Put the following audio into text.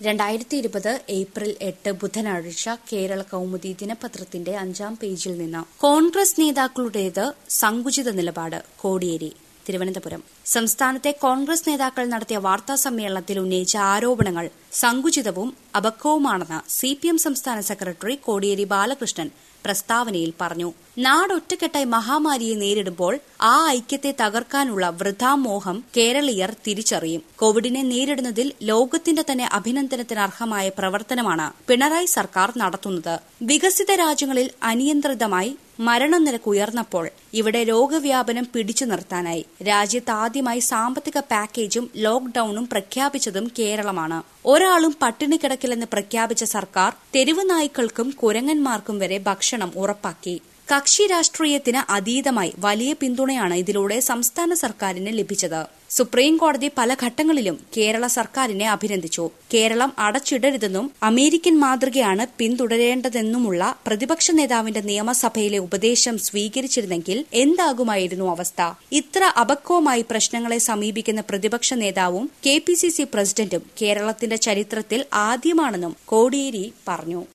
രണ്ടായിരത്തി ഇരുപത് ഏപ്രിൽ എട്ട് ബുധനാഴ്ച കേരള കൗമുദി ദിനപത്രത്തിന്റെ അഞ്ചാം പേജിൽ നിന്ന് കോൺഗ്രസ് നേതാക്കളുടേത് സങ്കുചിത നിലപാട് കോടിയേരി തിരുവനന്തപുരം സംസ്ഥാനത്തെ കോൺഗ്രസ് നേതാക്കൾ നടത്തിയ വാർത്താ സമ്മേളനത്തിൽ ഉന്നയിച്ച ആരോപണങ്ങൾ സങ്കുചിതവും അപക്വവുമാണെന്ന് സിപിഎം സംസ്ഥാന സെക്രട്ടറി കോടിയേരി ബാലകൃഷ്ണൻ പ്രസ്താവനയിൽ പറഞ്ഞു നാടൊറ്റക്കെട്ടായി മഹാമാരിയെ നേരിടുമ്പോൾ ആ ഐക്യത്തെ തകർക്കാനുള്ള വൃഥാമോഹം കേരളീയർ തിരിച്ചറിയും കോവിഡിനെ നേരിടുന്നതിൽ ലോകത്തിന്റെ തന്നെ അഭിനന്ദനത്തിന് അർഹമായ പ്രവർത്തനമാണ് പിണറായി സർക്കാർ നടത്തുന്നത് വികസിത രാജ്യങ്ങളിൽ അനിയന്ത്രിതമായി മരണനിരക്ക് ഉയർന്നപ്പോൾ ഇവിടെ രോഗവ്യാപനം പിടിച്ചു നിർത്താനായി രാജ്യത്ത് ആദ്യമായി സാമ്പത്തിക പാക്കേജും ലോക്ഡൌണും പ്രഖ്യാപിച്ചതും കേരളമാണ് ഒരാളും പട്ടിണി കിടക്കില്ലെന്ന് പ്രഖ്യാപിച്ച സർക്കാർ തെരുവ് നായ്ക്കൾക്കും കുരങ്ങന്മാർക്കും വരെ ഭക്ഷണം ഉറപ്പാക്കി കക്ഷി രാഷ്ട്രീയത്തിന് അതീതമായി വലിയ പിന്തുണയാണ് ഇതിലൂടെ സംസ്ഥാന സർക്കാരിന് ലഭിച്ചത് സുപ്രീം കോടതി പല ഘട്ടങ്ങളിലും കേരള സർക്കാരിനെ അഭിനന്ദിച്ചു കേരളം അടച്ചിടരുതെന്നും അമേരിക്കൻ മാതൃകയാണ് പിന്തുടരേണ്ടതെന്നുമുള്ള പ്രതിപക്ഷ നേതാവിന്റെ നിയമസഭയിലെ ഉപദേശം സ്വീകരിച്ചിരുന്നെങ്കിൽ എന്താകുമായിരുന്നു അവസ്ഥ ഇത്ര അപക്വമായി പ്രശ്നങ്ങളെ സമീപിക്കുന്ന പ്രതിപക്ഷ നേതാവും കെ പ്രസിഡന്റും കേരളത്തിന്റെ ചരിത്രത്തിൽ ആദ്യമാണെന്നും കോടിയേരി പറഞ്ഞു